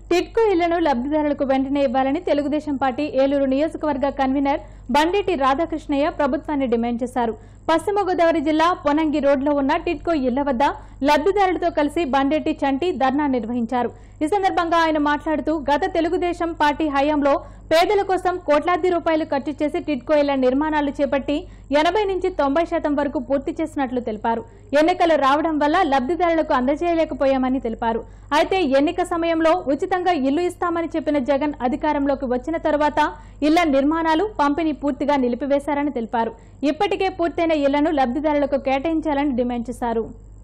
టిడ్కో ఇళ్లను లబ్ధిదారులకు వెంటనే ఇవ్వాలని తెలుగుదేశం పార్టీ ఏలూరు నియోజకవర్గ కన్వీనర్ బండేటి రాధాకృష్ణయ్య ప్రభుత్వాన్ని డిమాండ్ చేశారు పశ్చిమ గోదావరి జిల్లా పొనంగి రోడ్లో ఉన్న టిడ్కో ఇళ్ల వద్ద లబ్ధిదారులతో కలిసి బండేటి చంటి ధర్నా నిర్వహించారు ఈ సందర్భంగా ఆయన మాట్లాడుతూ గత తెలుగుదేశం పార్టీ హయాంలో పేదల కోసం కోట్లాది రూపాయలు ఖర్చు చేసి టిడ్కో ఇళ్ల నిర్మాణాలు చేపట్టి ఎనభై నుంచి తొంభై శాతం వరకు పూర్తి చేసినట్లు తెలిపారు ఎన్నికలు రావడం వల్ల లబ్ధిదారులకు అందజేయలేకపోయామని తెలిపారు అయితే ఎన్నిక సమయంలో ఉచితంగా ఇల్లు ఇస్తామని చెప్పిన జగన్ అధికారంలోకి వచ్చిన తరువాత ఇళ్ల నిర్మాణాలు పంపిణీ పూర్తిగా నిలిపివేశారని తెలిపారు ఇప్పటికే పూర్తయిన ఇళ్లను లబ్ధిదారులకు కేటాయించాలని డిమాండ్ చేశారు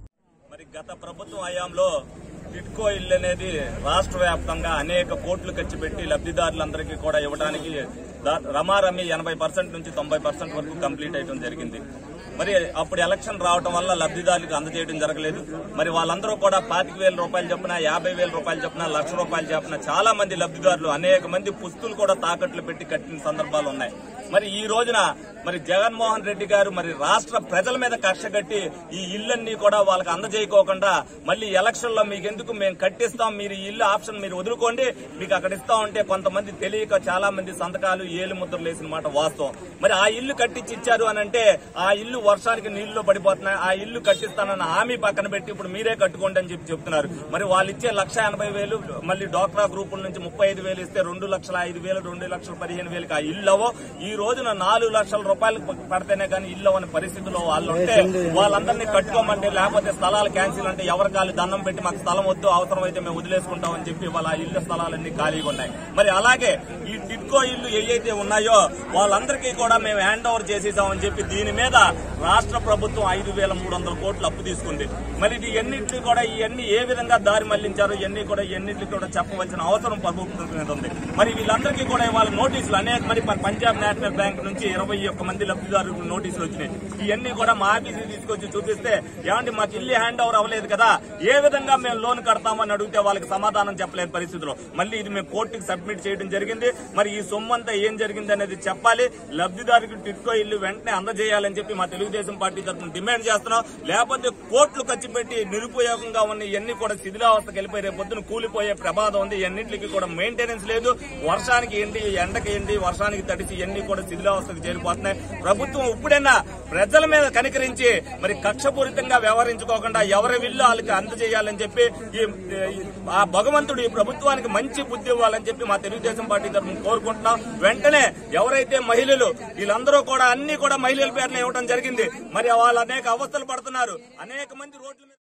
మరి గత ప్రభుత్వం హయాంలో టిట్కో ఇల్లు అనేది రాష్ట్ర వ్యాప్తంగా అనేక కోట్లు ఖర్చు పెట్టి లబ్ధిదారులందరికీ కూడా ఇవ్వడానికి దా- రమారమి ఎనభై పర్సెంట్ నుంచి తొంభై పర్సెంట్ వరకు కంప్లీట్ అయడం జరిగింది మరి అప్పుడు ఎలక్షన్ రావడం వల్ల లబ్ధిదారులకు అందజేయడం జరగలేదు మరి వాళ్ళందరూ కూడా పాతిక వేల రూపాయలు చెప్పిన యాభై వేల రూపాయలు చెప్పిన లక్ష రూపాయలు చెప్పిన చాలా మంది లబ్ధిదారులు అనేక మంది పుస్తులు కూడా తాకట్లు పెట్టి కట్టిన సందర్భాలు ఉన్నాయి మరి ఈ రోజున మరి జగన్మోహన్ రెడ్డి గారు మరి రాష్ట్ర ప్రజల మీద కక్ష కట్టి ఈ ఇళ్ళన్నీ కూడా వాళ్ళకి అందజేయకోకుండా మళ్ళీ ఎలక్షన్ లో మీకు ఎందుకు మేము కట్టిస్తాం మీరు ఈ ఇల్లు ఆప్షన్ మీరు వదులుకోండి మీకు అక్కడ ఇస్తాం అంటే కొంతమంది తెలియక చాలా మంది సంతకాలు ఏలు ముద్రలు వేసిన మాట వాస్తవం మరి ఆ ఇల్లు కట్టించి ఇచ్చారు అని అంటే ఆ ఇల్లు వర్షానికి నీళ్లు పడిపోతున్నాయి ఆ ఇల్లు కట్టిస్తానన్న హామీ పక్కన పెట్టి ఇప్పుడు మీరే కట్టుకోండి అని చెప్పి చెప్తున్నారు మరి వాళ్ళు ఇచ్చే లక్ష ఎనభై వేలు మళ్ళీ డాక్రా గ్రూపుల నుంచి ముప్పై ఐదు వేలు ఇస్తే రెండు లక్షల ఐదు వేలు రెండు లక్షల పదిహేను వేలకు ఆ ఇల్లు అవో ఈ రోజున నాలుగు లక్షల రూపాయలు పడితేనే కానీ ఇల్లు అవ్వని పరిస్థితిలో వాళ్ళు ఉంటే వాళ్ళందరినీ కట్టుకోమంటే లేకపోతే స్థలాలు క్యాన్సిల్ అంటే ఎవరి కాలు దండం పెట్టి మాకు స్థలం వద్దు అవసరం అయితే మేము వదిలేసుకుంటాం అని చెప్పి వాళ్ళ ఆ ఇల్లు స్థలాలన్నీ ఖాళీగా ఉన్నాయి మరి అలాగే ఈ టిడ్కో ఇల్లు ఏవైతే ఉన్నాయో వాళ్ళందరికీ కూడా మేము హ్యాండ్ ఓవర్ చేసేసామని చెప్పి దీని మీద రాష్ట్ర ప్రభుత్వం ఐదు వేల మూడు వందల కోట్లు అప్పు తీసుకుంది మరి ఇది ఎన్నింటినీ కూడా ఇవన్నీ ఏ విధంగా దారి మళ్లించారో ఇవన్నీ కూడా ఎన్నింటికి కూడా చెప్పవలసిన అవసరం ప్రభుత్వం మీద ఉంది మరి వీళ్ళందరికీ కూడా ఇవాళ నోటీసులు అనేక మరి పంజాబ్ నేషనల్ బ్యాంక్ నుంచి ఇరవై ఒక్క మంది లబ్ధిదారులకు నోటీసులు వచ్చినాయి ఇవన్నీ కూడా మా ఆఫీస్కి తీసుకొచ్చి చూపిస్తే ఏమంటే మాకు ఇల్లు హ్యాండ్ ఓవర్ అవ్వలేదు కదా ఏ విధంగా మేము లోన్ కడతామని అడిగితే వాళ్ళకి సమాధానం చెప్పలేని పరిస్థితిలో మళ్ళీ ఇది మేము కోర్టుకి సబ్మిట్ చేయడం జరిగింది మరి ఈ సొమ్ము అంతా ఏం జరిగింది అనేది చెప్పాలి లబ్ధిదారుకి టిట్కో ఇల్లు వెంటనే అందజేయాలని చెప్పి మా తెలుగుదేశం పార్టీ తరఫున డిమాండ్ చేస్తున్నాం లేకపోతే కోట్లు ఖర్చు పెట్టి నిరుపయోగంగా ఉన్న ఇవన్నీ కూడా శిథిలావస్థకి వెళ్ళిపోయి రేపు పొద్దున కూలిపోయే ప్రమాదం ఉంది ఇవన్నింటికి కూడా మెయింటెనెన్స్ లేదు వర్షానికి ఎండి ఎండకి ఎండి వర్షానికి తడిసి ఇవన్నీ కూడా శిథిలావస్థకు చేరిపోతున్నాయి ప్రభుత్వం ఇప్పుడైనా ప్రజల మీద కనికరించి మరి కక్షపూరితంగా వ్యవహరించుకోకుండా ఎవరి విల్లు వాళ్ళకి అందజేయాలని చెప్పి ఈ ఈ- ఆ భగవంతుడు ఈ ప్రభుత్వానికి మంచి బుద్ధి ఇవ్వాలని చెప్పి మా తెలుగుదేశం పార్టీ తరఫున కోరుకుంటున్నాం వెంటనే ఎవరైతే మహిళలు వీళ్ళందరూ కూడా అన్ని కూడా మహిళల పేరున ఇవ్వడం జరిగింది మరి వాళ్ళు అనేక అవస్థలు పడుతున్నారు అనేక మంది రోడ్ల మీద